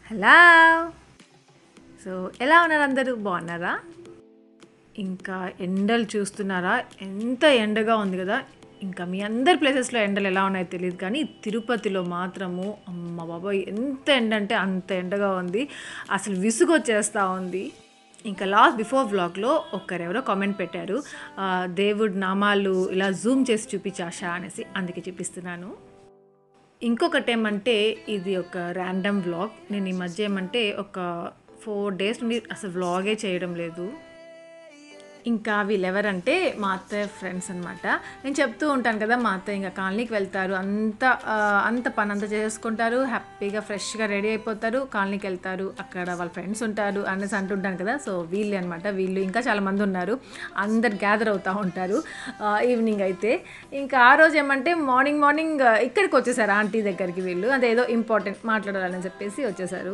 Hello so ఎలా ఉన్నారు అందరూ బాగున్నారా ఇంకా ఎండలు చూస్తున్నారా ఎంత ఎండగా ఉంది కదా ఇంకా మీ అందరి ప్లేసెస్లో ఎండలు ఎలా ఉన్నాయో తెలియదు కానీ తిరుపతిలో మాత్రము అమ్మ బాబాయ్ ఎంత ఎండ అంటే అంత ఎండగా ఉంది అసలు విసుగు వచ్చేస్తూ ఉంది ఇంకా లాస్ట్ బిఫోర్ వ్లాగ్లో ఒకరెవరో కామెంట్ పెట్టారు ఆ, దేవుడి నామాలు ఇలా జూమ్ చేసి చూపించాషా అనేసి అందుకే చూపిస్తున్నాను ఇంకొకటి ఏమంటే ఇది ఒక ర్యాండమ్ వ్లాగ్ నేను ఈ మధ్య ఏమంటే ఒక ఫోర్ డేస్ నుండి అసలు వ్లాగే చేయడం లేదు ఇంకా వీళ్ళెవరంటే మా అత్తయ్య ఫ్రెండ్స్ అనమాట నేను చెప్తూ ఉంటాను కదా మా అత్తయ్య ఇంకా కాలనీకి వెళ్తారు అంత ఆ, అంత పని అంతా చేసుకుంటారు హ్యాపీగా ఫ్రెష్గా రెడీ అయిపోతారు కాలనీకి వెళ్తారు అక్కడ వాళ్ళ ఫ్రెండ్స్ ఉంటారు అనేసి అంటుంటాను కదా సో వీళ్ళు అనమాట వీళ్ళు ఇంకా చాలామంది ఉన్నారు అందరు గ్యాదర్ అవుతూ ఉంటారు ఈవినింగ్ అయితే ఇంకా ఆ రోజు ఏమంటే మార్నింగ్ మార్నింగ్ ఇక్కడికి వచ్చేసారు ఆంటీ దగ్గరికి వీళ్ళు అదేదో ఇంపార్టెంట్ మాట్లాడాలని చెప్పేసి వచ్చేసారు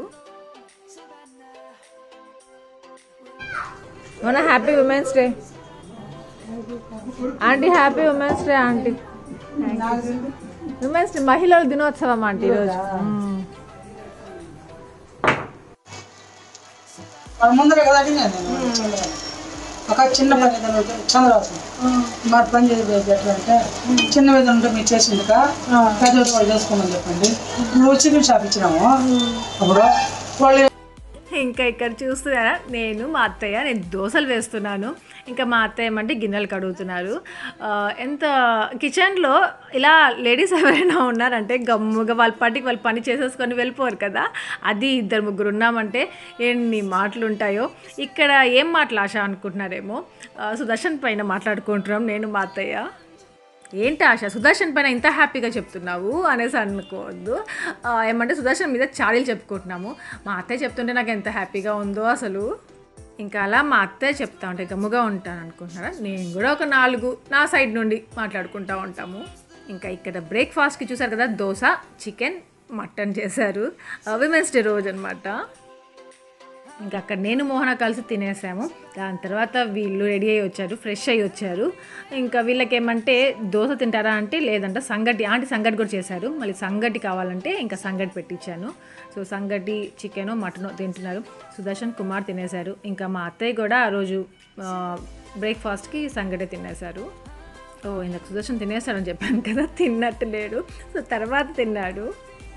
మొన్న happy women's day aunty happy women's day aunty women's day మహిళల దినోత్సవం ఆంటీ ఈరోజు మ్మ్. వాళ్ళ ముందర కదా అడిగాను నేను ఒక చిన్న పని ఏదైనా ఉంటే చంద్రవాసం మరి పని చేసి ఎట్లా అంటే చిన్న మీద ఉంటే మీరు చేసిందిక పెద్ద మీద వాళ్ళు చేసుకోమని చెప్పండి నువ్వు చికెన్ షాప్ ఇచ్చినాము అప్పుడు వాళ్ళు ఇంకా ఇక్కడ చూస్తున్నారా నేను మా అత్తయ్య నేను దోశలు వేస్తున్నాను ఇంకా మా అత్తయ్య ఏమంటే గిన్నెలు కడుగుతున్నారు ఆ, ఎంత కిచెన్లో ఇలా లేడీస్ ఎవరైనా ఉన్నారంటే గమ్ముగా వాళ్ళ పాటికి వాళ్ళు పని చేసేసుకొని వెళ్ళిపోరు కదా అది ఇద్దరు ముగ్గురు ఉన్నామంటే ఎన్ని మాటలు ఉంటాయో ఇక్కడ ఏం మాటలు ఆశ అనుకుంటున్నారేమో ఆ, సుదర్శన్ పైన మాట్లాడుకుంటున్నాం నేను మా అత్తయ్య ఏంటి ఆశ సుదర్శన్ పైన ఇంత హ్యాపీగా చెప్తున్నావు అనేసి అనుకోవద్దు ఆ, ఏమంటే సుదర్శన్ మీద చాడీలు చెప్పుకుంటున్నాము మా అత్తయ్య చెప్తుంటే నాకు ఎంత హ్యాపీగా ఉందో అసలు ఇంకా అలా మా అత్తయ్య చెప్తా ఉంటే గమ్ముగా ఉంటాను అనుకుంటున్నారా నేను కూడా ఒక నాలుగు నా సైడ్ నుండి మాట్లాడుకుంటూ ఉంటాము ఇంకా ఇక్కడ బ్రేక్ఫాస్ట్కి చూసారు కదా దోశ చికెన్ మటన్ చేశారు విమెన్స్ డే రోజు అనమాట ఇంకా అక్కడ నేను మోహన కలిసి తినేసాము దాని తర్వాత వీళ్ళు రెడీ అయ్యి వచ్చారు ఫ్రెష్ అయ్యి వచ్చారు ఇంకా వీళ్ళకి ఏమంటే దోశ తింటారా అంటే లేదంట సంగటి ఆంటీ సంగటి కూడా చేశారు మళ్ళీ సంగటి కావాలంటే ఇంకా సంగటి పెట్టించాను సో సంగటి చికెను మటను తింటున్నారు సుదర్శన్ కుమార్ తినేశారు ఇంకా మా అత్తయ్య కూడా ఆ రోజు బ్రేక్ఫాస్ట్కి సంగటి తినేశారు ఓ ఇందాక సుదర్శన్ తినేశాడని చెప్పాను కదా తిన్నట్టు లేడు సో తర్వాత తిన్నాడు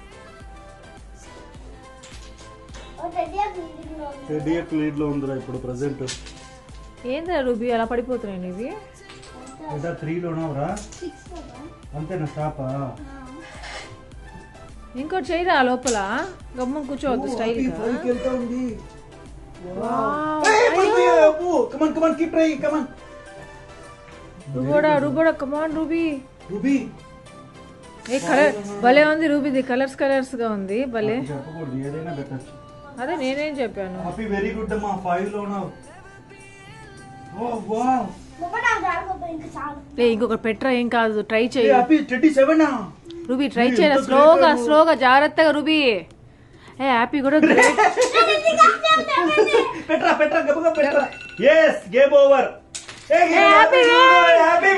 టెడియక్ లీడ్ లో ఉందిరా ఇప్పుడు ప్రజెంట్ ఏంద్రా రూబీ అలా పడిపోతున్నాయి ఇవి ఇంకా త్రీలో ఉన్నావురా అంతేనా స్టాపా ఇంకోటి చేయరా లోపల గమ్మం కూర్చోవద్దు స్టైల్ పైకి వెళ్తా ఉంది come on come on keep try come on రుబోడా రుబోడా కమాన్ రూబీ రూబీ ఏ కలర్ భలే ఉంది రూబీది కలర్స్ కలర్స్ గా ఉంది భలే చెప్పకూడదు ఏదైనా పెట్టచ్చు అదే నేనేం చెప్పాను హ్యాపీ వెరీ గుడ్ అమ్మా ఫైవ్ లో ఉన్నావు ఓ వావ్ ఏ ఇంకొకటి పెట్రా ఏం కాదు ట్రై చేయి happy twenty seven Ruby try చేయరా స్లోగా స్లోగా జాగ్రత్తగా రూబీ ఏ హ్యాపీ కూడా గ్రేట్ పెట్రా పెట్రా గబగబ పెట్రా yes game over happy happy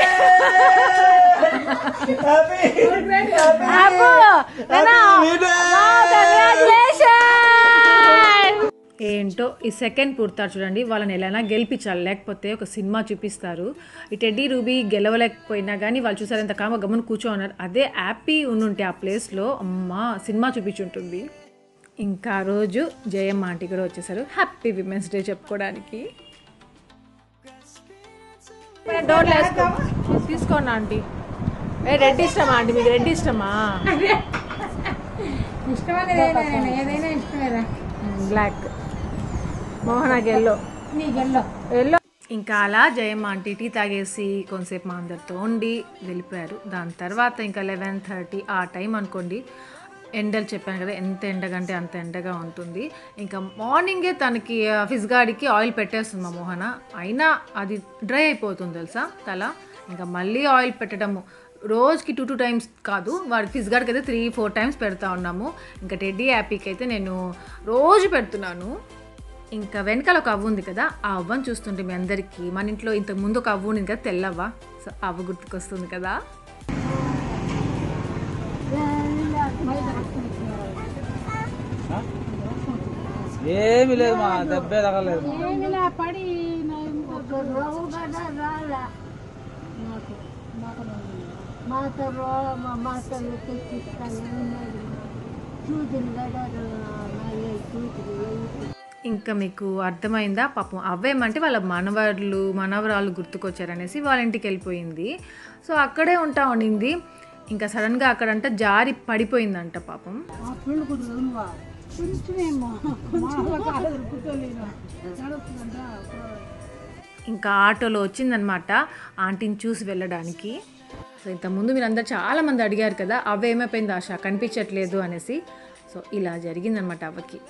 ఏంటో ఈ సెకండ్ పుడతారు చూడండి వాళ్ళని ఎలానా గెలిపించాలి లేకపోతే ఒక సినిమా చూపిస్తారు ఈ టెడ్డీ రూబీ గెలవలేకపోయినా కానీ వాళ్ళు చూసారు ఎంత కామ గమని కూర్చో ఉన్నారు అదే హ్యాపీ ఉండుంటే ఆ ప్లేస్లో అమ్మ సినిమా చూపించుంటుంది ఇంకా ఆ రోజు జయమ్మ ఆంటీ కూడా వచ్చేసారు హ్యాపీ విమెన్స్ డే చెప్పుకోవడానికి డోర్లు వేసుకో తీసుకోండి ఆంటీ ఏ రెడ్ ఇష్టమా ఆంటీ మీకు రెడ్ ఇష్టమా ఇష్టమనేది ఏదైనా ఏదైనా ఇష్టమేరా బ్లాక్ మోహనాకి ఎల్లో నీకు ఎల్లో ఎల్లో ఇంకా అలా జయమ్మ ఆంటీ టీ తాగేసి కొంతసేపు మా అందరితో ఉండి వెళ్ళిపోయారు దాని తర్వాత ఇంకా లెవెన్ థర్టీ ఆ టైం అనుకోండి ఎండలు చెప్పాను కదా ఎంత ఎండగంటే అంత ఎండగా ఉంటుంది ఇంకా మార్నింగే తనకి ఆ, ఫిజ్ గాడికి ఆయిల్ పెట్టేస్తుంది మా మోహన అయినా అది డ్రై అయిపోతుంది తెలుసా తల ఇంకా మళ్ళీ ఆయిల్ పెట్టడము రోజుకి టూ టూ టైమ్స్ కాదు వాడి ఫిజ్ గాడికి అయితే త్రీ ఫోర్ టైమ్స్ పెడతా ఉన్నాము ఇంకా టెడ్డీ యాపీకి అయితే నేను రోజు పెడుతున్నాను ఇంకా వెనకాల ఒక అవ్వ ఉంది కదా ఆ అవ్వని చూస్తుంటే మీ అందరికీ మన ఇంట్లో ఇంతకు ముందు ఒక అవ్వ ఉంది కదా తెల్లవ్వ సో ఆ అవ్వ గుర్తుకొస్తుంది కదా ఏమీ లేదు మా దెబ్బే తగలేదు ఏమిలా పడి ఒక రోజు కూడా రాలే నాకు మాతో రో- మా మాతలు తెచ్చిస్తాను ఉన్నది చూదులు కూడా నాలుగైదు చూదులు వేయించి ఇంకా మీకు అర్థమైందా పాపం అవ్వేమంటే వాళ్ళ మనవళ్ళు మనవరాలు గుర్తుకొచ్చారనేసి వాళ్ళ ఇంటికి వెళ్ళిపోయింది సో అక్కడే ఉంటా ఉండింది ఇంకా సడన్గా అక్కడంట జారి పడిపోయిందంట పాపం ఆ పిల్లలు కూడా ఉందా కొంచెమేమో మా కాదు కూర్చోలేను నడుస్తుందంట ఇంకా ఆటోలో వచ్చిందనమాట ఆంటీని చూసి వెళ్ళడానికి సో ఇంతకుముందు మీరందరూ చాలామంది అడిగారు కదా అవ్వ ఏమైపోయింది ఆశ కనిపించట్లేదు అనేసి సో ఇలా జరిగిందనమాట అవ్వకి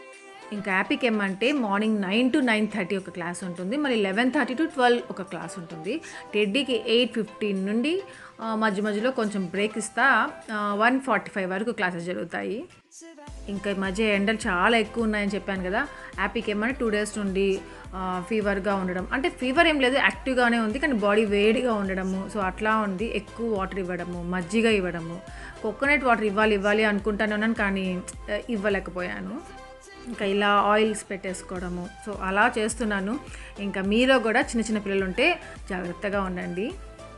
ఇంకా యాపిక్ ఏమంటే morning nine to nine thirty ఒక క్లాస్ ఉంటుంది మళ్ళీ లెవెన్ థర్టీ టు ట్వెల్వ్ ఒక క్లాస్ ఉంటుంది టెడ్డీకి ఎయిట్ ఫిఫ్టీన్ నుండి ఆ, మధ్య మధ్యలో కొంచెం బ్రేక్ ఇస్తా వన్ ఫార్టీ ఫైవ్ వరకు క్లాసెస్ జరుగుతాయి ఇంకా ఈ మధ్య ఎండలు చాలా ఎక్కువ ఉన్నాయని చెప్పాను కదా యాపీకి ఏమంటే టూ డేస్ నుండి ఫీవర్గా ఉండడం అంటే ఫీవర్ ఏం లేదు యాక్టివ్గానే ఉంది కానీ బాడీ వేడిగా ఉండడము సో అట్లా ఉంది ఎక్కువ వాటర్ ఇవ్వడము మజ్జిగ ఇవ్వడము కోకోనట్ వాటర్ ఇవ్వాలి ఇవ్వాలి అనుకుంటానే ఉన్నాను కానీ ఆ, ఇవ్వలేకపోయాను ఇంకా ఇలా ఆయిల్స్ పెట్టేసుకోవడము సో అలా చేస్తున్నాను ఇంకా మీలో కూడా చిన్న చిన్న పిల్లలు ఉంటే జాగ్రత్తగా ఉండండి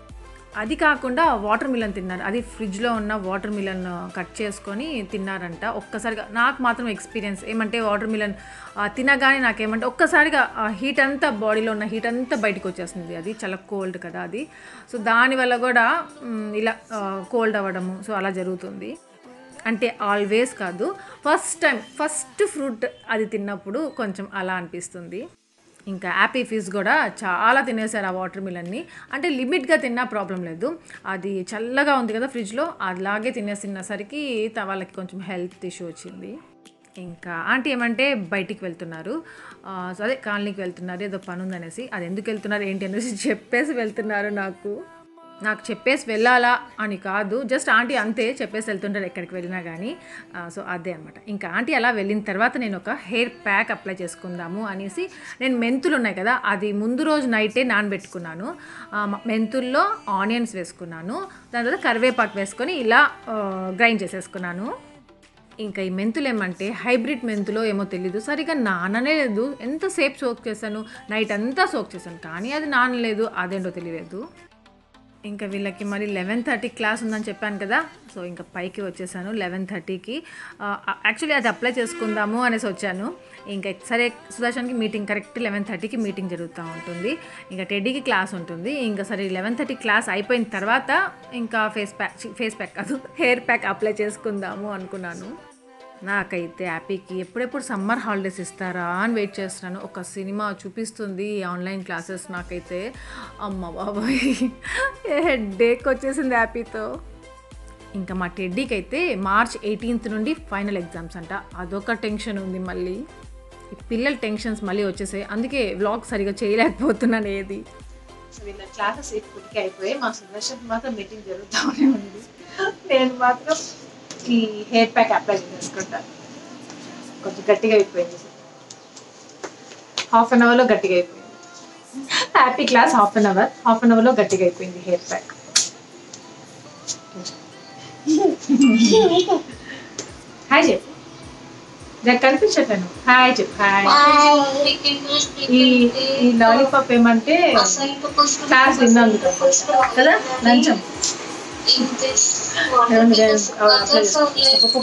అది కాకుండా వాటర్ మిలన్ తిన్నారు అది ఫ్రిడ్జ్లో ఉన్న వాటర్ మిలన్ కట్ చేసుకొని తిన్నారంట ఒక్కసారిగా నాకు మాత్రం ఎక్స్పీరియన్స్ ఏమంటే వాటర్ మిలన్ తినగానే నాకేమంటే ఒక్కసారిగా ఆ హీట్ అంతా బాడీలో ఉన్న హీట్ అంతా బయటకు వచ్చేస్తుంది అది చాలా కోల్డ్ కదా అది సో దానివల్ల కూడా మ్, ఇలా కోల్డ్ అవ్వడము సో అలా జరుగుతుంది అంటే ఆల్వేస్ కాదు ఫస్ట్ టైం ఫస్ట్ ఫ్రూట్ అది తిన్నప్పుడు కొంచెం అలా అనిపిస్తుంది ఇంకా యాపీ ఫీజ్ కూడా చాలా తినేశారు ఆ వాటర్ మిలన్ని అంటే లిమిట్గా తిన్నా ప్రాబ్లం లేదు అది చల్లగా ఉంది కదా ఫ్రిడ్జ్లో అలాగే తినేసినసరికి త- వాళ్ళకి కొంచెం హెల్త్ ఇష్యూ వచ్చింది ఇంకా ఆంటీ ఏమంటే బయటికి వెళ్తున్నారు ఆ, సో అదే కాలనీకి వెళ్తున్నారు ఏదో పని ఉందనేసి అది ఎందుకు వెళ్తున్నారు ఏంటి అనేసి చెప్పేసి వెళ్తున్నారు నాకు నాకు చెప్పేసి వెళ్ళాలా అని కాదు జస్ట్ ఆంటీ అంతే చెప్పేసి వెళ్తుంటారు ఎక్కడికి వెళ్ళినా కానీ ఆ, సో అదే అనమాట ఇంకా ఆంటీ అలా వెళ్ళిన తర్వాత నేను ఒక హెయిర్ ప్యాక్ అప్లై చేసుకుందాము అనేసి నేను మెంతులు ఉన్నాయి కదా అది ముందు రోజు నైటే నానబెట్టుకున్నాను ఆ, మ- మెంతుల్లో ఆనియన్స్ వేసుకున్నాను దాని తర్వాత కరివేపాకు వేసుకొని ఇలా గ్రైండ్ చేసేసుకున్నాను ఇంకా ఈ మెంతులు ఏమంటే హైబ్రిడ్ మెంతులో ఏమో తెలీదు సరిగా నాననే లేదు ఎంతసేపు సోక్ చేశాను నైట్ అంతా సోక్ చేశాను కానీ అది నానలేదు అదేంటో తెలియలేదు ఇంకా వీళ్ళకి మరి లెవెన్ థర్టీ క్లాస్ ఉందని చెప్పాను కదా సో ఇంకా పైకి వచ్చేసాను లెవెన్ థర్టీకి యాక్చువల్లీ అది అప్లై చేసుకుందాము అనేసి వచ్చాను ఇంకా సరే సుదర్శన్కి మీటింగ్ కరెక్ట్ లెవెన్ థర్టీకి మీటింగ్ జరుగుతూ ఉంటుంది ఇంకా టెడ్డీకి క్లాస్ ఉంటుంది ఇంకా సరే లెవెన్ థర్టీ క్లాస్ అయిపోయిన తర్వాత ఇంకా ఫేస్ ప్యాక్ ఫేస్ ప్యాక్ కాదు హెయిర్ ప్యాక్ అప్లై చేసుకుందాము అనుకున్నాను నాకైతే హ్యాపీకి ఎప్పుడెప్పుడు సమ్మర్ హాలిడేస్ ఇస్తారా అని వెయిట్ చేస్తున్నాను ఒక సినిమా చూపిస్తుంది ఈ ఆన్లైన్ క్లాసెస్ నాకైతే అమ్మ బాబాయ్ హెడ్ఏక్ వచ్చేసింది హ్యాపీతో ఇంకా మా టెడ్డీకి అయితే మార్చ్ ఎయిటీన్త్ నుండి ఫైనల్ ఎగ్జామ్స్ అంట అదొక టెన్షన్ ఉంది మళ్ళీ ఈ పిల్లల టెన్షన్స్ మళ్ళీ వచ్చేసాయి అందుకే వ్లాగ్ సరిగా చేయలేకపోతున్నాను ఏది సో వీళ్ళ క్లాసెస్ ఇప్పటికే అయిపోయి మా సుదర్శన్ మాత్రం మీటింగ్ జరుగుతూనే ఉంది నేను మాత్రం ఈ హెయిర్ ప్యాక్ అప్లై చేసుకుంటా కొంచెం గట్టిగా అయిపోయింది హాఫ్ అన్ అవర్లో గట్టిగా అయిపోయింది happy class half an hour half an అవర్లో గట్టిగా అయిపోయింది హెయిర్ ప్యాక్ హాయ్ చెప్పు నాకు కనిపించట్లేను హాయ్ చెప్పు హాయ్ ఈ ఈ లాలీపాప్ ఏమంటే క్లాస్ విన్నాను కదా లంచం ఏమన్నా చేయాలి? ఆ, అప్లై చేసుకో.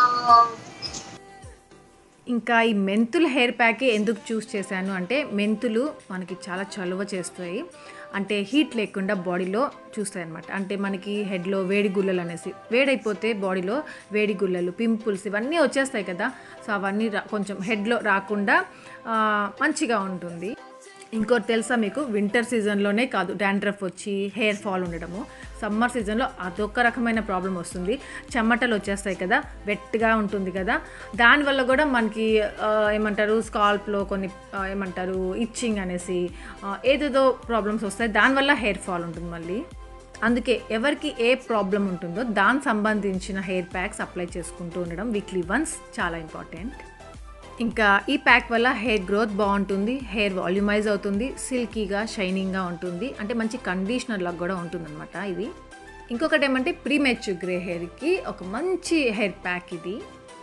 ఇంకా ఈ మెంతుల హెయిర్ ప్యాకే ఎందుకు చూస్ చేశాను అంటే మెంతులు మనకి చాలా చలువ చేస్తాయి అంటే హీట్ లేకుండా బాడీలో చూస్తాయి అనమాట అంటే మనకి హెడ్లో వేడి గుల్లలు అనేసి వేడైపోతే బాడీలో వేడి గుల్లలు పింపుల్స్ ఇవన్నీ వచ్చేస్తాయి కదా సో అవన్నీ రా కొంచెం హెడ్లో రాకుండా ఆ, మంచిగా ఉంటుంది ఇంకోటి తెలుసా మీకు వింటర్ సీజన్లోనే కాదు డాండ్రఫ్ వచ్చి హెయిర్ ఫాల్ ఉండడము సమ్మర్ సీజన్లో అదొక రకమైన ప్రాబ్లం వస్తుంది చెమటలు వచ్చేస్తాయి కదా వెట్గా ఉంటుంది కదా దానివల్ల కూడా మనకి ఆ, ఏమంటారు స్కాల్ప్లో కొన్ని ఆ, ఏమంటారు ఇచ్చింగ్ అనేసి ఆ, ఏదేదో ప్రాబ్లమ్స్ వస్తాయి దానివల్ల హెయిర్ ఫాల్ ఉంటుంది మళ్ళీ అందుకే ఎవరికి ఏ ప్రాబ్లం ఉంటుందో దానికి సంబంధించిన హెయిర్ ప్యాక్స్ అప్లై చేసుకుంటూ ఉండడం వీక్లీ వన్స్ చాలా ఇంపార్టెంట్ ఇంకా ఈ ప్యాక్ వల్ల హెయిర్ గ్రోత్ బాగుంటుంది హెయిర్ వాల్యూమైజ్ అవుతుంది సిల్కీగా షైనింగ్గా ఉంటుంది అంటే మంచి కండిషనర్ లాగా కూడా ఉంటుందన్నమాట ఇది ఇంకొకటి ఏమంటే ప్రీమెచ్యూర్ గ్రే హెయిర్కి ఒక మంచి హెయిర్ ప్యాక్ ఇది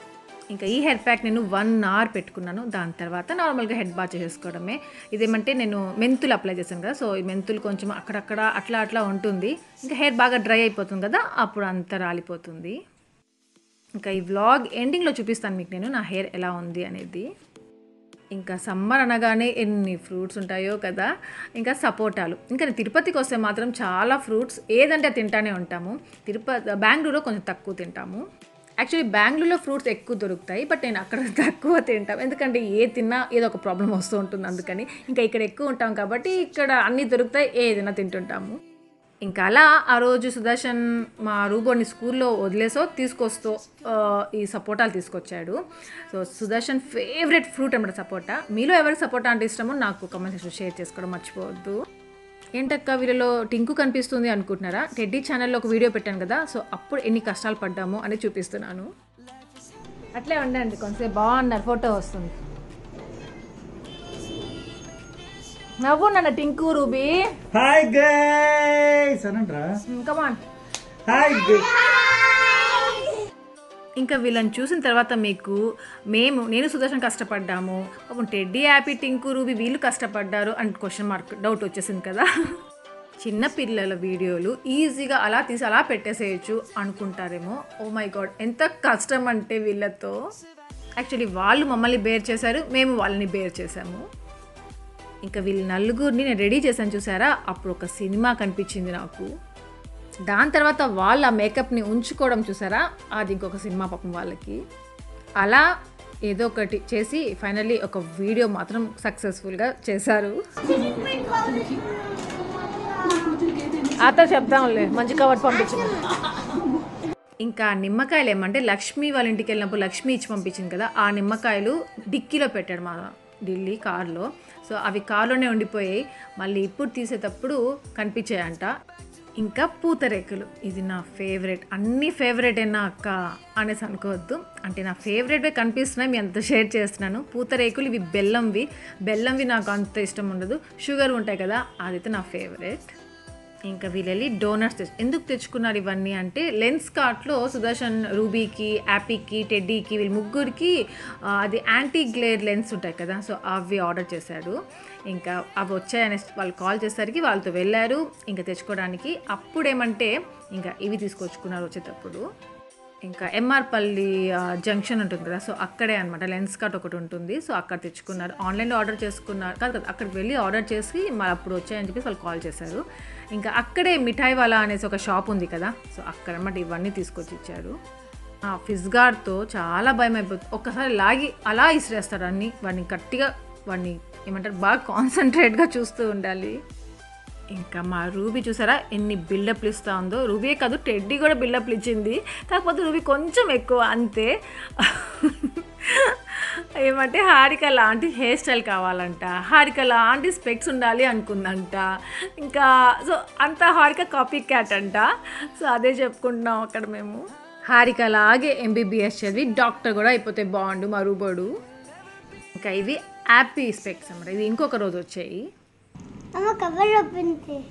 ఇంకా ఈ హెయిర్ ప్యాక్ నేను వన్ అవర్ పెట్టుకున్నాను దాని తర్వాత నార్మల్గా హెడ్ బాత్ చేసుకోవడమే ఇదేమంటే నేను మెంతులు అప్లై చేశాను కదా సో ఈ మెంతులు కొంచెం అక్కడక్కడ అట్లా అట్లా ఉంటుంది ఇంకా హెయిర్ బాగా డ్రై అయిపోతుంది కదా అప్పుడు అంతా రాలిపోతుంది ఇంకా ఈ వ్లాగ్ ఎండింగ్లో చూపిస్తాను మీకు నేను నా హెయిర్ ఎలా ఉంది అనేది ఇంకా సమ్మర్ అనగానే ఎన్ని ఫ్రూట్స్ ఉంటాయో కదా ఇంకా సపోటాలు ఇంకా నేను తిరుపతికి వస్తే మాత్రం చాలా ఫ్రూట్స్ ఏదంటే అది తింటానే ఉంటాము తిరుపతి బెంగళూరులో కొంచెం తక్కువ తింటాము యాక్చువల్లీ బెంగళూరులో ఫ్రూట్స్ ఎక్కువ దొరుకుతాయి బట్ నేను అక్కడ తక్కువ తింటాం ఎందుకంటే ఏ తిన్నా ఏదో ఒక ప్రాబ్లం వస్తూ ఉంటుంది అందుకని ఇంకా ఇక్కడ ఎక్కువ ఉంటాం కాబట్టి ఇక్కడ అన్నీ దొరుకుతాయి ఏదైనా తింటుంటాము ఇంకా అలా ఆ రోజు సుదర్శన్ మా రూబోని స్కూల్లో వదిలేసో తీసుకొస్తూ ఆ, ఈ సపోటాలు తీసుకొచ్చాడు సో సుదర్శన్ ఫేవరెట్ ఫ్రూట్ అనమాట సపోటా మీలో ఎవరికి సపోటా అంటే ఇష్టమో నాకు కామెంట్ సెక్షన్ షేర్ చేసుకోవడం మర్చిపోవద్దు ఏంటక్క వీళ్ళలో టింకు కనిపిస్తుంది అనుకుంటున్నారా టెడ్డీ ఛానల్లో ఒక వీడియో పెట్టాను కదా సో అప్పుడు ఎన్ని కష్టాలు పడ్డామో అని చూపిస్తున్నాను అట్లే ఉండండి కొంచెం బాగున్నారు ఫోటో వస్తుంది నవ్వు నన్ను టింకు రూబీ హాయ్ గైస్ అనంట్రా కమాన్ హాయ్ ఇంకా వీళ్ళని చూసిన తర్వాత మీకు మేము నేను సుదర్శన్ కష్టపడ్డాము పాపం టెడ్డీ హ్యాపీ టింకు రూబీ వీళ్ళు కష్టపడ్డారు అని క్వశ్చన్ మార్క్ డౌట్ వచ్చేసింది కదా చిన్న పిల్లల వీడియోలు ఈజీగా అలా తీసి అలా పెట్టేసేయచ్చు అనుకుంటారేమో ఓ మై గాడ్ ఎంత కష్టం అంటే వీళ్ళతో యాక్చువల్లీ వాళ్ళు మమ్మల్ని బేర్ చేశారు మేము వాళ్ళని బేర్ చేశాము ఇంకా వీళ్ళ నలుగురిని నేను రెడీ చేశాను చూసారా అప్పుడు ఒక సినిమా కనిపించింది నాకు దాని తర్వాత వాళ్ళ మేకప్ని ఉంచుకోవడం చూసారా అది ఇంకొక సినిమా పాపం వాళ్ళకి అలా ఏదో ఒకటి చేసి ఫైనల్లీ ఒక వీడియో మాత్రం సక్సెస్ఫుల్గా చేశారు అతో చెప్దాంలే మంచి కవర్ పంపించింది ఇంకా నిమ్మకాయలు ఏమంటే లక్ష్మి వాళ్ళ ఇంటికి వెళ్ళినప్పుడు లక్ష్మి ఇచ్చి పంపించింది కదా ఆ నిమ్మకాయలు డిక్కీలో పెట్టాడు మా ఢిల్లీ కార్లో సో అవి కార్లోనే ఉండిపోయాయి మళ్ళీ ఇప్పుడు తీసేటప్పుడు కనిపించాయంట ఇంకా పూతరేకులు ఇది నా ఫేవరెట్ అన్ని ఫేవరెట్ నా అక్క అనేసి అనుకోవద్దు అంటే నా ఫేవరెట్వే కనిపిస్తున్నాయి మీ అంత షేర్ చేస్తున్నాను పూతరేకులు ఇవి బెల్లంవి బెల్లంవి నాకు అంత ఇష్టం ఉండదు షుగర్ ఉంటాయి కదా అదైతే నా ఫేవరెట్ ఇంకా వీళ్ళు వెళ్ళి డోనట్స్ తెచ్చు ఎందుకు తెచ్చుకున్నారు ఇవన్నీ అంటే లెన్స్ కార్ట్లో సుదర్శన్ రూబీకి యాపీకి టెడ్డీకి వీళ్ళ ముగ్గురికి ఆ, అది యాంటీ గ్లేర్ లెన్స్ ఉంటాయి కదా సో అవి ఆర్డర్ చేశాడు ఇంకా అవి వచ్చాయని వాళ్ళు కాల్ చేసేసరికి వాళ్ళతో వెళ్ళారు ఇంకా తెచ్చుకోవడానికి అప్పుడేమంటే ఇంకా ఇవి తీసుకొచ్చుకున్నారు వచ్చేటప్పుడు ఇంకా ఎంఆర్పల్లి జంక్షన్ ఉంటుంది కదా సో అక్కడే అనమాట లెన్స్ కట్ ఒకటి ఉంటుంది సో అక్కడ తెచ్చుకున్నారు ఆన్లైన్లో ఆర్డర్ చేసుకున్నారు కాదు కదా అక్కడికి వెళ్ళి ఆర్డర్ చేసి మరి అప్పుడు వచ్చాయని చెప్పేసి వాళ్ళు కాల్ చేశారు ఇంకా అక్కడే మిఠాయి వాలా అనేసి ఒక షాప్ ఉంది కదా సో అక్కడ అనమాట ఇవన్నీ తీసుకొచ్చి ఇచ్చారు ఆ ఫిజ్గార్డ్తో చాలా భయం అయిపోతుంది ఒక్కసారి లాగి అలా ఇసిరేస్తారు అన్ని వాడిని గట్టిగా వాడిని ఏమంటారు బాగా కాన్సన్ట్రేట్గా చూస్తూ ఉండాలి ఇంకా మా రూబీ చూసారా ఎన్ని బిల్డప్లు ఇస్తూ ఉందో రూబీయే కాదు టెడ్డీ కూడా బిల్డప్లు ఇచ్చింది కాకపోతే రూబీ కొంచెం ఎక్కువ అంతే ఏమంటే హారిక లాంటి హెయిర్ స్టైల్ కావాలంట హారిక లాంటి స్పెక్స్ ఉండాలి అనుకుందంట ఇంకా సో అంత హారిక కాపీ క్యాట్ అంట సో అదే చెప్పుకుంటున్నాం అక్కడ మేము హారిక లాగే ఎంబీబీఎస్ చదివి డాక్టర్ కూడా అయిపోతే బాగుండు మా రూబోడు ఇంకా ఇవి యాపీ స్పెక్స్ అన్నమాట ఇది ఇంకొక రోజు వచ్చాయి అమ్మ కవర్ ఓపెన్ చేయి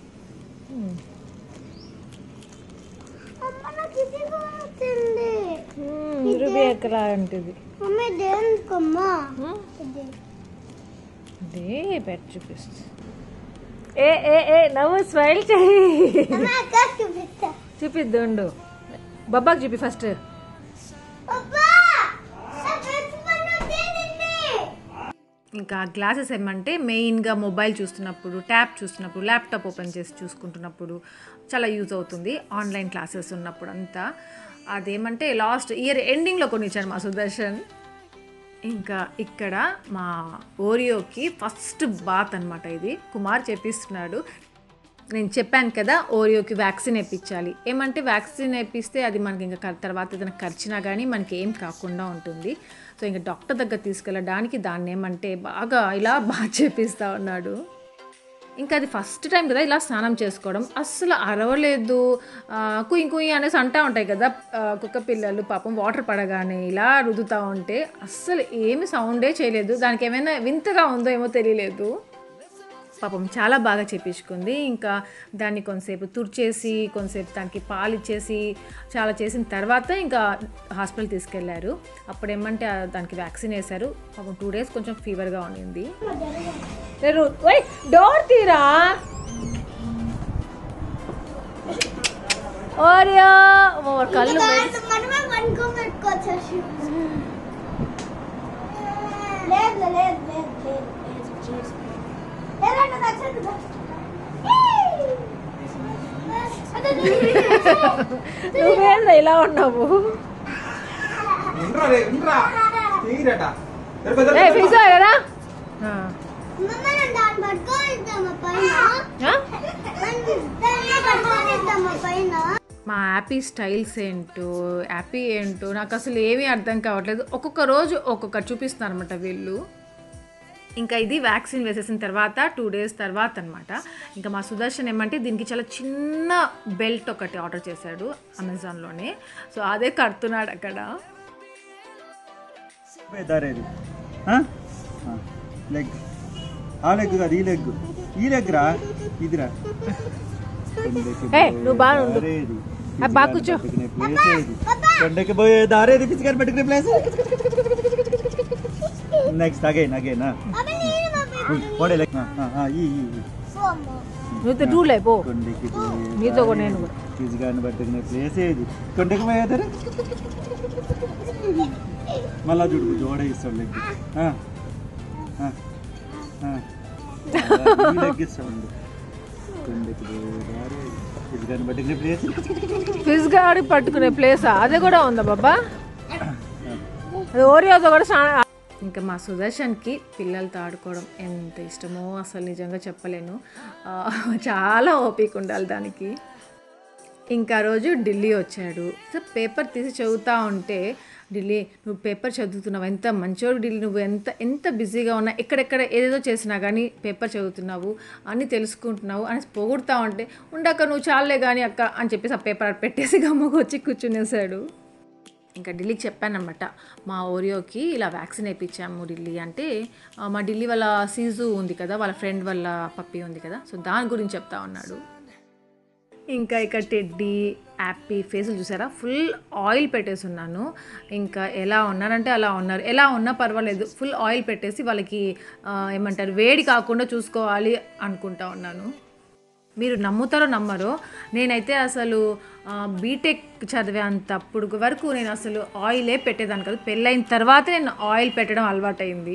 అమ్మ నాకు ఇది కూడా వచ్చింది రూబీ ఎక్కడ ఉంటుంది మమ్మీ దేనికమ్మా ఇది అదే పెట్టి చూపిస్తుంది ఏ ఏ ఏ నవ్వు స్మైల్ చేయి అమ్మ అక్క చూపిస్తా చూపిద్దుండు బాబాకి చూపి ఫస్ట్ అబ్బా నా డ్రెస్ పన్నుతుంది ఇంకా గ్లాసెస్ ఏమంటే మెయిన్గా మొబైల్ చూస్తున్నప్పుడు ట్యాబ్ చూస్తున్నప్పుడు ల్యాప్టాప్ ఓపెన్ చేసి చూసుకుంటున్నప్పుడు చాలా యూజ్ అవుతుంది ఆన్లైన్ క్లాసెస్ ఉన్నప్పుడు అంతా అదేమంటే లాస్ట్ ఇయర్ ఎండింగ్లో కొన్ని ఇచ్చారు మా సుదర్శన్ ఇంకా ఇక్కడ మా ఓరియోకి ఫస్ట్ బాత్ అనమాట ఇది కుమార్ చెప్పిస్తున్నాడు నేను చెప్పాను కదా ఓరియోకి వ్యాక్సిన్ వేయించాలి ఏమంటే వ్యాక్సిన్ వేపిస్తే అది మనకి ఇంకా కర్- తర్వాత ఏదైనా ఖర్చినా కానీ మనకి ఏం కాకుండా ఉంటుంది సో ఇంకా డాక్టర్ దగ్గర తీసుకెళ్ళడానికి దాన్ని ఏమంటే బాగా ఇలా బాగా చేపిస్తూ ఉన్నాడు ఇంకా అది ఫస్ట్ టైం కదా ఇలా స్నానం చేసుకోవడం అస్సలు అరవలేదు ఆ, కుయ్ కుయ్ అనేసి అంటా ఉంటాయి కదా ఆ, కుక్క పిల్లలు పాపం వాటర్ పడగానే ఇలా రుదుతూ ఉంటే అస్సలు ఏమి సౌండే చేయలేదు దానికి ఏమైనా వింతగా ఉందో ఏమో తెలియలేదు పాపం చాలా బాగా చేపించుకుంది ఇంకా దాన్ని కొంతసేపు తుడిచేసి కొంతసేపు దానికి పాలు ఇచ్చేసి చాలా చేసిన తర్వాత ఇంకా హాస్పిటల్ తీసుకెళ్లారు అప్పుడు ఏమంటే ఆ దానికి వ్యాక్సిన్ వేశారు పాపం టూ డేస్ కొంచెం ఫీవర్గా ఉండింది డోర్ తీరా ఓరియో ఓ కళ్ళు మనమే పనుకొని పెట్టుకోవచ్చు లేదు లేదు లేదు లేదు లేదంటే దక్షిణ నువ్వేంద్ర ఇలా ఉన్నావు ఇంట్రా రే ఇంట్రా తీరట ఏ పిజ్జా కదా మనం దాన్ని పట్టుకొని ఇద్దామా పైన దాన్ని పట్టుకొని ఇద్దామా పైన మా యాపీ స్టైల్స్ ఏంటో యాపీ ఏంటో నాకు అసలు ఏమీ అర్థం కావట్లేదు ఒక్కొక్క రోజు ఒక్కొక్కటి చూపిస్తున్నారు అనమాట వీళ్ళు ఇంకా ఇది వ్యాక్సిన్ వేసేసిన తర్వాత టూ డేస్ తర్వాత అనమాట ఇంకా మా సుదర్శన్ ఏమంటే దీనికి చాలా చిన్న బెల్ట్ ఒకటి ఆర్డర్ చేశాడు అమెజాన్లోనే సో అదే కడుతున్నాడు అక్కడ దారేది లెగ్ ఆ లెగ్ కాదు ఈ లెగ్ ఈ లెగ్ రా ఇదిరా ఏ, నువ్వు బాగా ఉండు. ఆ, బాగా కూర్చో. ప్లేస్ ఏది కొండకి పోయే దారేది పిచ్చిగాని పెట్టుకునే ప్లేస్ నెక్స్ట్ అగైన్ అగైన్ పోడే లెగ్ ఈ ఈ ఈ. నువ్వు రూలే పో కొండకి పోయే నీతో కూడా నేను కూడా. పిచ్చిగాని పట్టుకునే ప్లేస్ ఏది కొండకి పోయేదారా మళ్ళా చూడు జోడ ఇస్తాడు లెగ్ ఆ. ఆ. ఆ. ఈ లెగ్ ఇస్తాడు కొండకి పోయే దారి పిచ్చిగాని పట్టుకునే ప్లేస్ ఫిజ్ గాడి పట్టుకునే ప్లేసా అదే కూడా ఉందా బాబా అది ఓరియోతో కూడా చాలా ఇంకా మా సుదర్శన్కి పిల్లలతో ఆడుకోవడం ఎంత ఇష్టమో అసలు నిజంగా చెప్పలేను ఆ, చాలా ఓపిక ఉండాలి దానికి ఇంకా ఆ రోజు ఢిల్లీ వచ్చాడు సో పేపర్ తీసి చదువుతా ఉంటే ఢిల్లీ నువ్వు పేపర్ చదువుతున్నావు ఎంత మంచోడు ఢిల్లీ నువ్వు ఎంత ఎంత బిజీగా ఉన్నా ఎక్కడెక్కడ ఏదేదో చేసినా కానీ పేపర్ చదువుతున్నావు అన్నీ తెలుసుకుంటున్నావు అని పొగుడుతా ఉంటే ఉండక నువ్వు చాలే కానీ అక్క అని చెప్పేసి ఆ పేపర్ పెట్టేసి గమ్మకు వచ్చి కూర్చునేసాడు ఇంకా ఢిల్లీకి చెప్పానమాట మా ఓరియోకి ఇలా వ్యాక్సిన్ వేయించాము ఢిల్లీ అంటే ఆ, మా ఢిల్లీ వాళ్ళ సీజు ఉంది కదా వాళ్ళ ఫ్రెండ్ వాళ్ళ పప్పి ఉంది కదా సో దాని గురించి చెప్తా ఉన్నాడు ఇంకా ఇక్కడ టెడ్డీ యాపీ ఫేసులు చూసారా ఫుల్ ఆయిల్ పెట్టేసి ఉన్నాను ఇంకా ఎలా ఉన్నారంటే అలా ఉన్నారు ఎలా ఉన్నా పర్వాలేదు ఫుల్ ఆయిల్ పెట్టేసి వాళ్ళకి ఆ, ఏమంటారు వేడి కాకుండా చూసుకోవాలి అనుకుంటా ఉన్నాను మీరు నమ్ముతారో నమ్మరో నేనైతే అసలు ఆ, బీటెక్ చదివేంతప్పుడు వరకు నేను అసలు ఆయిలే పెట్టేదాన్ని కాదు పెళ్ళైన తర్వాత నేను ఆయిల్ పెట్టడం అలవాటైంది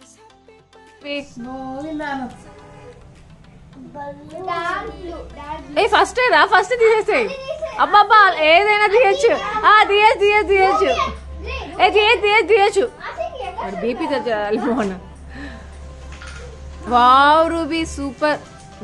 ఏ ఫస్ట్ రా ఫస్ట్ తీసేసేయి అబ్బాబ్బా ఏదైనా తీయచ్చు ఆ తీయచ్చు తీయచ్చు తీయచ్చు ఏ తీయచ్చు తీయచ్చు తీయచ్చు మరి బీపీ తెచ్చాలి మోహన్ వావ్ రూబీ సూపర్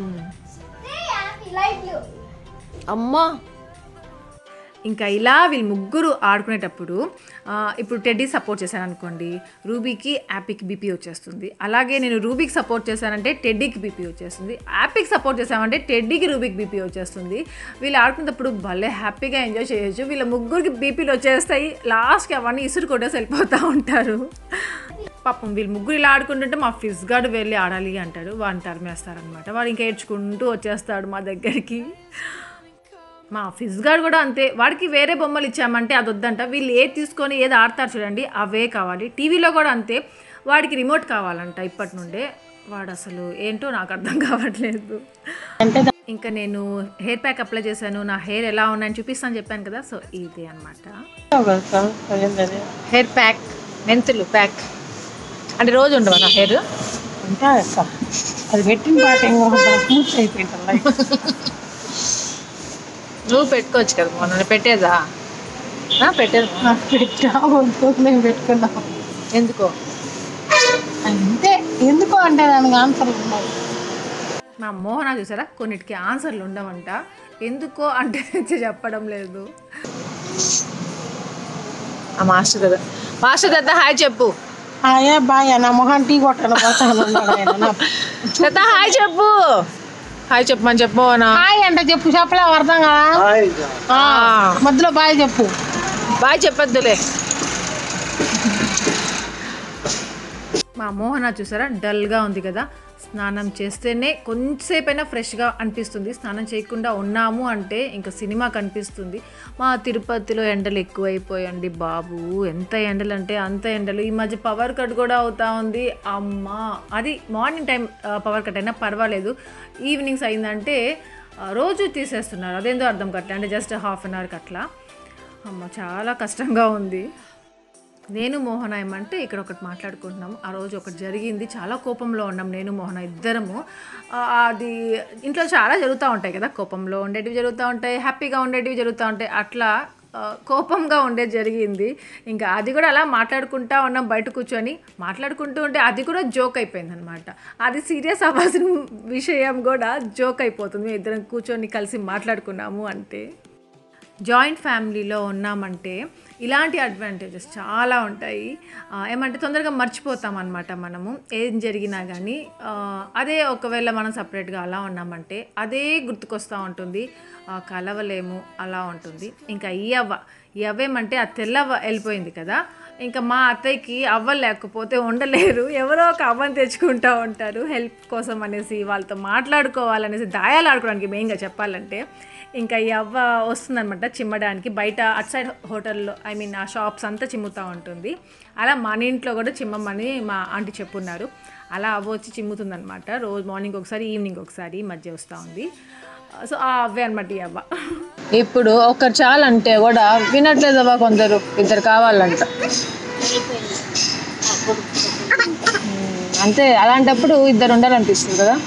అమ్మా ఇంకా ఇలా వీళ్ళు ముగ్గురు ఆడుకునేటప్పుడు ఆ, ఇప్పుడు టెడ్డీ సపోర్ట్ చేశాను అనుకోండి రూబీకి యాపీకి బీపీ వచ్చేస్తుంది అలాగే నేను రూబీకి సపోర్ట్ చేశానంటే టెడ్డీకి బీపీ వచ్చేస్తుంది యాపీకి సపోర్ట్ చేశామంటే టెడ్డీకి రూబీకి బీపీ వచ్చేస్తుంది వీళ్ళు ఆడుకునేటప్పుడు భలే హ్యాపీగా ఎంజాయ్ చేయొచ్చు వీళ్ళ ముగ్గురికి బీపీలు వచ్చేస్తాయి లాస్ట్కి అవన్నీ ఇసురు కొట్టేసి వెళ్ళిపోతూ ఉంటారు పాపం వీళ్ళు ముగ్గురు ఇలా ఆడుకుంటుంటే మా ఫిజ్ గార్డ్ వెళ్ళి ఆడాలి అంటాడు వాడిని తరిమేస్తారనమాట వాడు ఇంకా ఏడ్చుకుంటూ వచ్చేస్తాడు మా దగ్గరికి మా ఫిజ్ గార్డ్ కూడా అంతే వాడికి వేరే బొమ్మలు ఇచ్చామంటే అది వద్దంట వీళ్ళు ఏది తీసుకొని ఏది ఆడతారు చూడండి అవే కావాలి టీవీలో కూడా అంతే వాడికి రిమోట్ కావాలంట ఇప్పటి నుండే వాడు అసలు ఏంటో నాకు అర్థం కావట్లేదు ఇంకా నేను హెయిర్ ప్యాక్ అప్లై చేశాను నా హెయిర్ ఎలా ఉన్నాయని చూపిస్తాను చెప్పాను కదా సో ఇది అనమాట హెయిర్ ప్యాక్ మెంతులు ప్యాక్ అంటే రోజు ఉండవా నా హెయిర్ ఉంటా అక్క అది పెట్టిన పాట ఇంకొక స్మూత్ అయిపోయింది నువ్వు పెట్టుకోవచ్చు కదా మొన్న పెట్టేదా ఆ, పెట్టేది మొన్న. పెట్టా వద్దు మేము పెట్టుకున్నాం ఎందుకో అంతే ఎందుకు అంటే దానికి ఆన్సర్ ఉన్నాయి మా మోహన చూసారా కొన్నిటికి ఆన్సర్లు ఉండవంట ఎందుకో అంటే చెప్పడం లేదు ఆ మాస్టర్ కదా మాస్టర్ దత్త హాయ్ చెప్పు అయ్యే బాయ్ నా మొహం టీ కొట్టను పోతాను అన్నాడు ఆయన నా దత్త హాయ్ చెప్పు హాయ్ చెప్పమని చెప్పు మోహన హాయ్ అంటే చెప్పు చెప్పలేవు అర్థం కదా ఆ, మధ్యలో బాయ్ చెప్పు బాయ్ చెప్పొద్దులే మా మోహన చూసారా డల్గా ఉంది కదా స్నానం చేస్తేనే కొంచెంసేపైనా ఫ్రెష్గా అనిపిస్తుంది స్నానం చేయకుండా ఉన్నాము అంటే ఇంకా సినిమా కనిపిస్తుంది మా తిరుపతిలో ఎండలు ఎక్కువైపోయండి బాబు ఎంత ఎండలు అంటే అంత ఎండలు ఈ మధ్య పవర్ కట్ కూడా అవుతా ఉంది అమ్మా అది మార్నింగ్ టైం పవర్ కట్ అయినా పర్వాలేదు ఈవినింగ్స్ అయిందంటే ఆ, రోజు తీసేస్తున్నారు అదేందో అర్థం కట్లే అంటే జస్ట్ హాఫ్ అన్ అవర్కి అట్లా అమ్మ చాలా కష్టంగా ఉంది నేను మోహన ఏమంటే ఇక్కడ ఒకటి మాట్లాడుకుంటున్నాము ఆ రోజు ఒకటి జరిగింది చాలా కోపంలో ఉన్నాం నేను మోహన ఇద్దరము ఆ, అది ఇంట్లో చాలా జరుగుతూ ఉంటాయి కదా కోపంలో ఉండేటివి జరుగుతూ ఉంటాయి హ్యాపీగా ఉండేటివి జరుగుతూ ఉంటాయి అట్లా ఆ, కోపంగా ఉండేది జరిగింది ఇంకా అది కూడా అలా మాట్లాడుకుంటా ఉన్నాం బయట కూర్చొని మాట్లాడుకుంటూ ఉంటే అది కూడా జోక్ అయిపోయింది అనమాట అది సీరియస్ అవ్వాల్సిన విషయం కూడా జోక్ అయిపోతుంది మేము ఇద్దరం కూర్చొని కలిసి మాట్లాడుకున్నాము అంటే జాయింట్ ఫ్యామిలీలో ఉన్నామంటే ఇలాంటి అడ్వాంటేజెస్ చాలా ఉంటాయి ఆ, ఏమంటే తొందరగా మర్చిపోతాం అనమాట మనము ఏం జరిగినా కానీ ఆ, అదే ఒకవేళ మనం సపరేట్గా అలా ఉన్నామంటే అదే గుర్తుకొస్తూ ఉంటుంది ఆ, కలవలేము అలా ఉంటుంది ఇంకా ఈ అవ్వ ఈ అవ్వేమంటే ఆ తెల్లవ్వ వెళ్ళిపోయింది కదా ఇంకా మా అత్తయ్యకి అవ్వ లేకపోతే ఉండలేరు ఎవరో ఒక అవ్వని తెచ్చుకుంటూ ఉంటారు హెల్ప్ కోసం అనేసి వాళ్ళతో మాట్లాడుకోవాలనేసి దాయాలు ఆడుకోవడానికి మెయిన్గా చెప్పాలంటే ఇంకా ఈ అవ్వ వస్తుందనమాట చిమ్మడానికి బయట అట్ సైడ్ హోటల్లో ఐ మీన్ ఆ షాప్స్ అంతా చిమ్ముతూ ఉంటుంది అలా మన ఇంట్లో కూడా చిమ్మమని మా ఆంటీ చెప్పున్నారు అలా అవ్వ వచ్చి చిమ్ముతుందనమాట రోజు మార్నింగ్ ఒకసారి ఈవినింగ్ ఒకసారి ఈ మధ్య వస్తూ ఉంది సో ఆ అవ్వే అనమాట ఈ అవ్వ ఇప్పుడు ఒకరు చాలంటే కూడా వినట్లేదవ్వా కొందరు ఇద్దరు కావాలంట మ్మ్. అంతే అలాంటప్పుడు ఇద్దరు ఉండాలనిపిస్తుంది కదా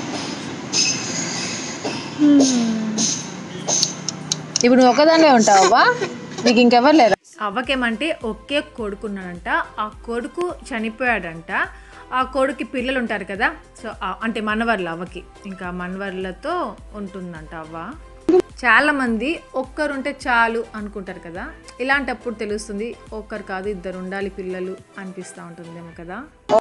ఇప్పుడు నువ్వు ఒకదాన్నే ఉంటావా నీకు ఇంకెవరు లేరా అవ్వకేమంటే ఒకే కొడుకున్నాడంట ఆ కొడుకు చనిపోయాడంట ఆ కొడుకు పిల్లలు ఉంటారు కదా సో ఆ- అంటే మనవర్లు అవ్వకి ఇంకా మనవర్లతో ఉంటుందంట అవ్వ చాలా మంది ఒక్కరుంటే చాలు అనుకుంటారు కదా ఇలాంటప్పుడు తెలుస్తుంది ఒక్కరు కాదు ఇద్దరు ఉండాలి పిల్లలు అనిపిస్తూ ఉంటుందేమో కదా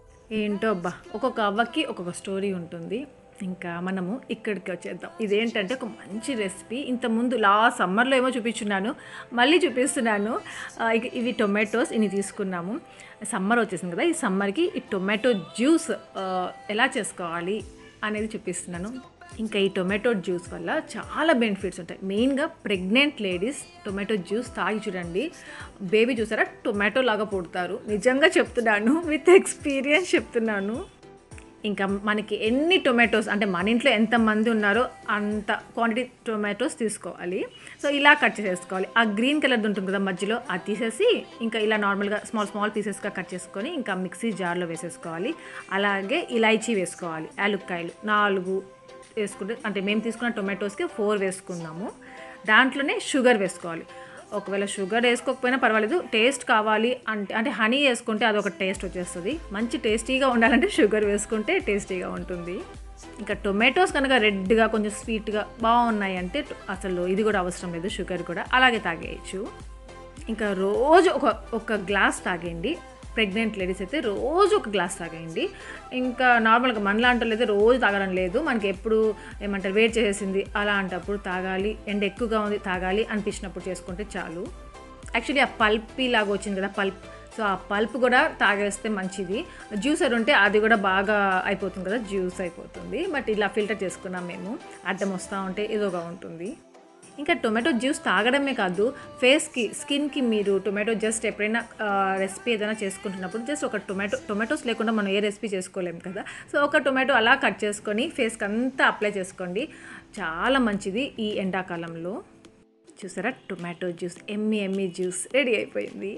ఏంటో అబ్బా ఒక్కొక్క అవ్వకి ఒక్కొక్క స్టోరీ ఉంటుంది ఇంకా మనము ఇక్కడికి వచ్చేద్దాం ఇదేంటంటే ఒక మంచి రెసిపీ ఇంతకుముందు లాస్ట్ సమ్మర్లో ఏమో చూపించున్నాను మళ్ళీ చూపిస్తున్నాను ఆ, ఇక ఇవి టొమాటోస్ ఇన్ని తీసుకున్నాము సమ్మర్ వచ్చేసింది కదా ఈ సమ్మర్కి ఈ టొమాటో జ్యూస్ ఆ, ఎలా చేసుకోవాలి అనేది చూపిస్తున్నాను ఇంకా ఈ టొమాటో జ్యూస్ వల్ల చాలా బెనిఫిట్స్ ఉంటాయి మెయిన్గా ప్రెగ్నెంట్ లేడీస్ టొమాటో జ్యూస్ తాగి చూడండి బేబీ చూసారా టొమాటో లాగా పుడతారు నిజంగా చెప్తున్నాను విత్ ఎక్స్పీరియన్స్ చెప్తున్నాను ఇంకా మనకి ఎన్ని టొమాటోస్ అంటే మన ఇంట్లో ఎంతమంది ఉన్నారో అంత క్వాంటిటీ టొమాటోస్ తీసుకోవాలి సో ఇలా కట్ చేసుకోవాలి ఆ గ్రీన్ కలర్ ఉంటుంది కదా మధ్యలో అది తీసేసి ఇంకా ఇలా నార్మల్గా స్మాల్ స్మాల్ పీసెస్గా కట్ చేసుకొని ఇంకా మిక్సీ జార్లో వేసేసుకోవాలి అలాగే ఇలైచీ వేసుకోవాలి యాలుక్కాయలు నాలుగు వేసుకుంటే అంటే మేము తీసుకున్న టొమాటోస్కి ఫోర్ వేసుకుందాము దాంట్లోనే షుగర్ వేసుకోవాలి ఒకవేళ షుగర్ వేసుకోకపోయినా పర్వాలేదు టేస్ట్ కావాలి అంటే అంటే హనీ వేసుకుంటే అదొక టేస్ట్ వచ్చేస్తుంది మంచి టేస్టీగా ఉండాలంటే షుగర్ వేసుకుంటే టేస్టీగా ఉంటుంది ఇంకా టొమాటోస్ కనుక రెడ్గా కొంచెం స్వీట్గా బాగున్నాయి అంటే అసలు ఇది కూడా అవసరం లేదు షుగర్ కూడా అలాగే తాగేయచ్చు ఇంకా రోజు ఒక ఒక గ్లాస్ తాగేయండి ప్రెగ్నెంట్ లేడీస్ అయితే రోజు ఒక గ్లాస్ తాగేయండి ఇంకా నార్మల్గా మనలాంటి అయితే రోజు తాగడం లేదు మనకి ఎప్పుడు ఏమంటారు వెయిట్ చేసేసింది అలాంటప్పుడు తాగాలి ఎండ ఎక్కువగా ఉంది తాగాలి అనిపించినప్పుడు చేసుకుంటే చాలు యాక్చువల్లీ ఆ పల్పీ లాగా వచ్చింది కదా పల్ప్ సో ఆ పల్ప్ కూడా తాగేస్తే మంచిది జ్యూసర్ ఉంటే అది కూడా బాగా అయిపోతుంది కదా జ్యూస్ అయిపోతుంది బట్ ఇలా ఫిల్టర్ చేసుకున్నాం మేము అడ్డం వస్తూ ఉంటే ఇదోగా ఉంటుంది ఇంకా టొమాటో జ్యూస్ తాగడమే కాదు ఫేస్కి స్కిన్కి మీరు టొమాటో జస్ట్ ఎప్పుడైనా రెసిపీ ఏదైనా చేసుకుంటున్నప్పుడు జస్ట్ ఒక టొమాటో టొమాటోస్ లేకుండా మనం ఏ రెసిపీ చేసుకోలేము కదా సో ఒక టొమాటో అలా కట్ చేసుకొని ఫేస్కి అంతా అప్లై చేసుకోండి చాలా మంచిది ఈ ఎండాకాలంలో చూసారా టొమాటో జ్యూస్ ఎమ్మి ఎమ్మి జ్యూస్ రెడీ అయిపోయింది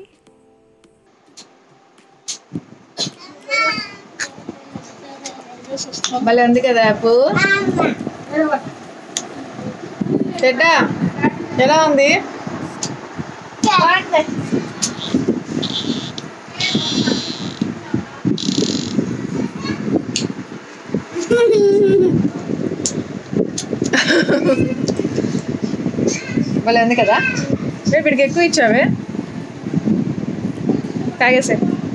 భలే ఉంది కదా యాప్ చెడ్డ ఎలా ఉంది భలే ఉంది కదా రేపు వీడికి ఎక్కువ ఇచ్చావే తాగేసే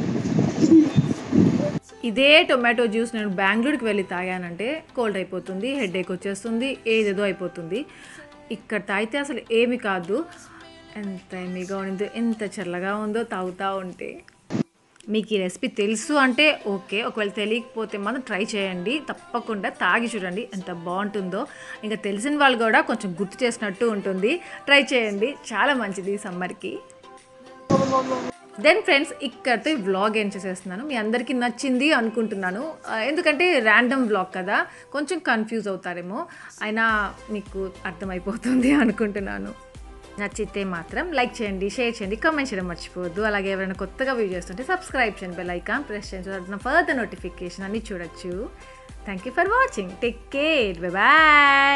ఇదే టొమాటో జ్యూస్ నేను బెంగళూరుకి వెళ్ళి తాగానంటే కోల్డ్ అయిపోతుంది హెడేక్ వచ్చేస్తుంది ఏదేదో అయిపోతుంది ఇక్కడ తాగితే అసలు ఏమి కాదు ఎంత ఎమ్మిగా ఉందో ఎంత చల్లగా ఉందో తాగుతూ ఉంటే మీకు ఈ రెసిపీ తెలుసు అంటే ఓకే ఒకవేళ తెలియకపోతే మాత్రం ట్రై చేయండి తప్పకుండా తాగి చూడండి ఎంత బాగుంటుందో ఇంకా తెలిసిన వాళ్ళు కూడా కొంచెం గుర్తు చేసినట్టు ఉంటుంది ట్రై చేయండి చాలా మంచిది ఈ సమ్మర్కి దెన్ ఫ్రెండ్స్ ఇక్కడితో ఈ వ్లాగ్ ఏం చేసేస్తున్నాను మీ అందరికీ నచ్చింది అనుకుంటున్నాను ఆ, ఎందుకంటే ర్యాండమ్ వ్లాగ్ కదా కొంచెం కన్ఫ్యూజ్ అవుతారేమో అయినా మీకు అర్థమైపోతుంది అనుకుంటున్నాను నచ్చితే మాత్రం లైక్ చేయండి షేర్ చేయండి కామెంట్ చేయడం మర్చిపోవద్దు అలాగే ఎవరైనా కొత్తగా వ్యూ చేస్తుంటే సబ్స్క్రైబ్ చేయండి బెల్ ఐకాన్ ప్రెస్ చేయండి ఫర్దర్ నోటిఫికేషన్ అన్ని చూడొచ్చు thank you for watching take care bye